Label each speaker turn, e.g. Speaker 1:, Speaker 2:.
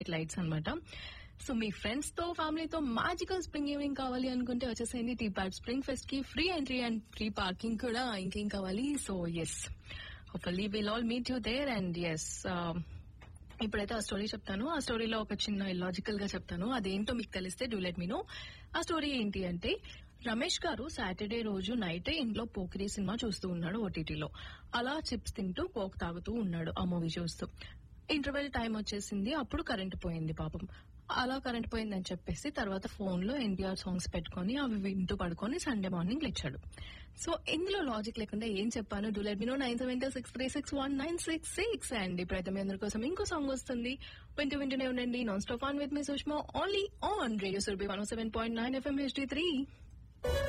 Speaker 1: lights అన్నమాట so మీ friends తో ఫ్యామిలీతో మ్యాజికల్ స్ప్రింగ్ ఈవినింగ్ కావాలి అనుకుంటే వచ్చేసేయండి టీ ప్యాడ్ స్ప్రింగ్ ఫెస్ట్ కి free entry and free parking కూడా ఇంకేం కావాలి so yes hopefully will all meet you there and yes ఇప్పుడైతే ఆ స్టోరీ చెప్తాను ఆ స్టోరీలో ఒక చిన్న ఇలాజికల్ గా చెప్తాను అదేంటో మీకు తెలిస్తే డూ లెట్ మీ నో ఆ స్టోరీ ఏంటి అంటే రమేష్ గారు సాటర్డే రోజు నైటే ఇంట్లో పోకిరి సినిమా చూస్తూ ఉన్నాడు ఓటీటీలో అలా చిప్స్ తింటూ కోక్ తాగుతూ ఉన్నాడు ఆ మూవీ చూస్తూ ఇంటర్వెల్ టైం వచ్చేసింది అప్పుడు కరెంట్ పోయింది పాపం అలా కరెంట్ పోయిందని చెప్పేసి తర్వాత ఫోన్ లో ఎన్టీఆర్ సాంగ్స్ పెట్టుకొని అవి వింటూ పడుకొని సండే మార్నింగ్ లేచాడు సో ఇందులో లాజిక్ లేకుండా ఏం చెప్పాను do let me know nine seven six three six one nine six six and ఇప్పుడైతే మీ అందరి కోసం ఇంకో సాంగ్ వస్తుంది వింటూ వింటూనే ఉండండి non stop on with me Sushma only on radio Surbhi one seven point nine FM HD three